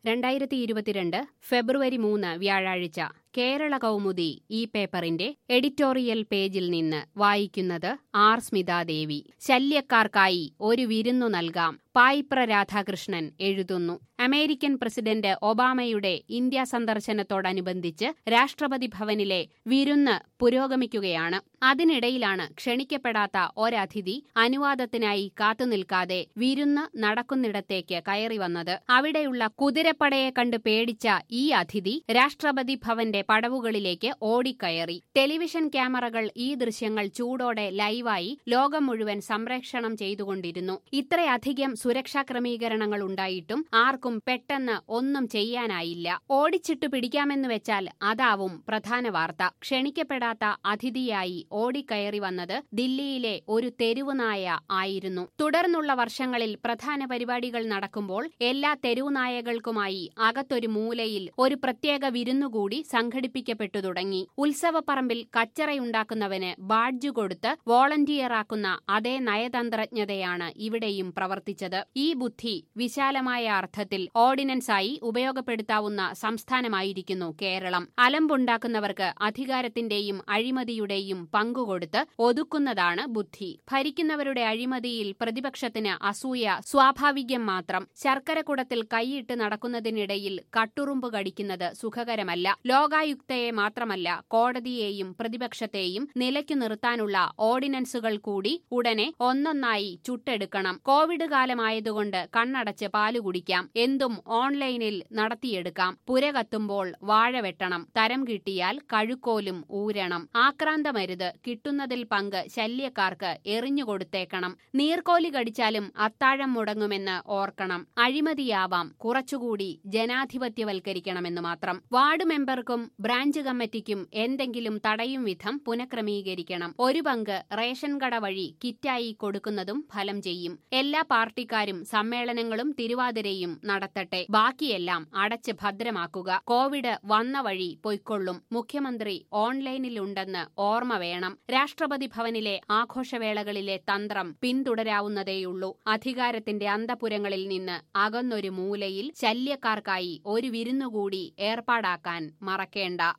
രണ്ടായിരത്തി ഇരുപത്തിരണ്ട് ഫെബ്രുവരി മൂന്ന് വ്യാഴാഴ്ച കേരള കൗമുദി ഈ പേപ്പറിന്റെ എഡിറ്റോറിയൽ പേജിൽ നിന്ന് വായിക്കുന്നത് ആർ സ്മിതാദേവി ശല്യക്കാർക്കായി ഒരു വിരുന്നു നൽകാം പായിപ്ര രാധാകൃഷ്ണൻ എഴുതുന്നു അമേരിക്കൻ പ്രസിഡന്റ് ഒബാമയുടെ ഇന്ത്യ സന്ദർശനത്തോടനുബന്ധിച്ച് രാഷ്ട്രപതി ഭവനിലെ വിരുന്ന് പുരോഗമിക്കുകയാണ് അതിനിടയിലാണ് ക്ഷണിക്കപ്പെടാത്ത ഒരതിഥി അനുവാദത്തിനായി കാത്തുനിൽക്കാതെ വിരുന്ന് നടക്കുന്നിടത്തേക്ക് കയറി വന്നത് അവിടെയുള്ള കുതിരപ്പടയെ കണ്ട് പേടിച്ച ഈ അതിഥി രാഷ്ട്രപതി ഭവന്റെ പടവുകളിലേക്ക് ഓടിക്കയറി ടെലിവിഷൻ ക്യാമറകൾ ഈ ദൃശ്യങ്ങൾ ചൂടോടെ ലൈവായി ലോകം മുഴുവൻ സംപ്രേഷണം ചെയ്തുകൊണ്ടിരുന്നു ഇത്രയധികം സുരക്ഷാ ക്രമീകരണങ്ങൾ ഉണ്ടായിട്ടും ആർക്കും പെട്ടെന്ന് ഒന്നും ചെയ്യാനായില്ല ഓടിച്ചിട്ടു പിടിക്കാമെന്ന് വെച്ചാൽ അതാവും പ്രധാന വാർത്ത ക്ഷണിക്കപ്പെടാത്ത അതിഥിയായി ഓടിക്കയറി വന്നത് ദില്ലിയിലെ ഒരു തെരുവുനായ ആയിരുന്നു തുടർന്നുള്ള വർഷങ്ങളിൽ പ്രധാന പരിപാടികൾ നടക്കുമ്പോൾ എല്ലാ തെരുവുനായകൾക്കുമായി അകത്തൊരു മൂലയിൽ ഒരു പ്രത്യേക വിരുന്നുകൂടി സംഘടിപ്പിക്കപ്പെട്ടു തുടങ്ങി ഉത്സവപ്പറമ്പിൽ കച്ചറയുണ്ടാക്കുന്നവന് ബാഡ്ജ് കൊടുത്ത് വോളണ്ടിയറാക്കുന്ന അതേ നയതന്ത്രജ്ഞതയാണ് ഇവിടെയും പ്രവർത്തിച്ചത് ഈ ബുദ്ധി വിശാലമായ അർത്ഥത്തിൽ ഓർഡിനൻസായി ഉപയോഗപ്പെടുത്താവുന്ന സംസ്ഥാനമായിരിക്കുന്നു കേരളം അലമ്പുണ്ടാക്കുന്നവർക്ക് അധികാരത്തിന്റെയും അഴിമതിയുടെയും പങ്കുകൊടുത്ത് ഒതുക്കുന്നതാണ് ബുദ്ധി ഭരിക്കുന്നവരുടെ അഴിമതിയിൽ പ്രതിപക്ഷത്തിന് അസൂയ സ്വാഭാവികം മാത്രം ശർക്കരക്കുടത്തിൽ കൈയിട്ട് നടക്കുന്നതിനിടയിൽ കട്ടുറുമ്പ് കടിക്കുന്നത് സുഖകരമല്ല ലോകായുക്തയെ മാത്രമല്ല കോടതിയെയും പ്രതിപക്ഷത്തെയും നിലയ്ക്കു നിർത്താനുള്ള ഓർഡിനൻസുകൾ കൂടി ഉടനെ ഒന്നൊന്നായി ചുട്ടെടുക്കണം കോവിഡ് കാലമായതുകൊണ്ട് കണ്ണടച്ച് പാല് കുടിക്കാം എന്തും ഓൺലൈനിൽ നടത്തിയെടുക്കാം പുര കത്തുമ്പോൾ വാഴ വെട്ടണം തരം കിട്ടിയാൽ കഴുക്കോലും ഊരണം ആക്രാന്തമരുത് കിട്ടുന്നതിൽ പങ്ക് ശല്യക്കാർക്ക് എറിഞ്ഞുകൊടുത്തേക്കണം നീർക്കോലി കടിച്ചാലും അത്താഴം മുടങ്ങുമെന്ന് ഓർക്കണം അഴിമതിയാവാം കുറച്ചുകൂടി ജനാധിപത്യവൽക്കരിക്കണമെന്ന് മാത്രം വാർഡ് മെമ്പർക്കും ബ്രാഞ്ച് കമ്മിറ്റിക്കും എന്തെങ്കിലും തടയും വിധം പുനഃക്രമീകരിക്കണം ഒരു പങ്ക് റേഷൻ കട വഴി കിറ്റായി കൊടുക്കുന്നതും ഫലം ചെയ്യും എല്ലാ പാർട്ടിക്കാരും സമ്മേളനങ്ങളും തിരുവാതിരയും നടത്തട്ടെ ബാക്കിയെല്ലാം അടച്ച് ഭദ്രമാക്കുക കോവിഡ് വന്ന വഴി പൊയ്ക്കൊള്ളും മുഖ്യമന്ത്രി ഓൺലൈനിലുണ്ടെന്ന് ഓർമ്മ വേണം രാഷ്ട്രപതി ഭവനിലെ ആഘോഷവേളകളിലെ തന്ത്രം പിന്തുടരാവുന്നതേയുള്ളൂ അധികാരത്തിന്റെ അന്തപുരങ്ങളിൽ നിന്ന് അകന്നൊരു മൂലയിൽ ശല്യക്കാർക്കായി ഒരു വിരുന്നുകൂടി ഏർപ്പാടാക്കാൻ മറക്കേണ്ട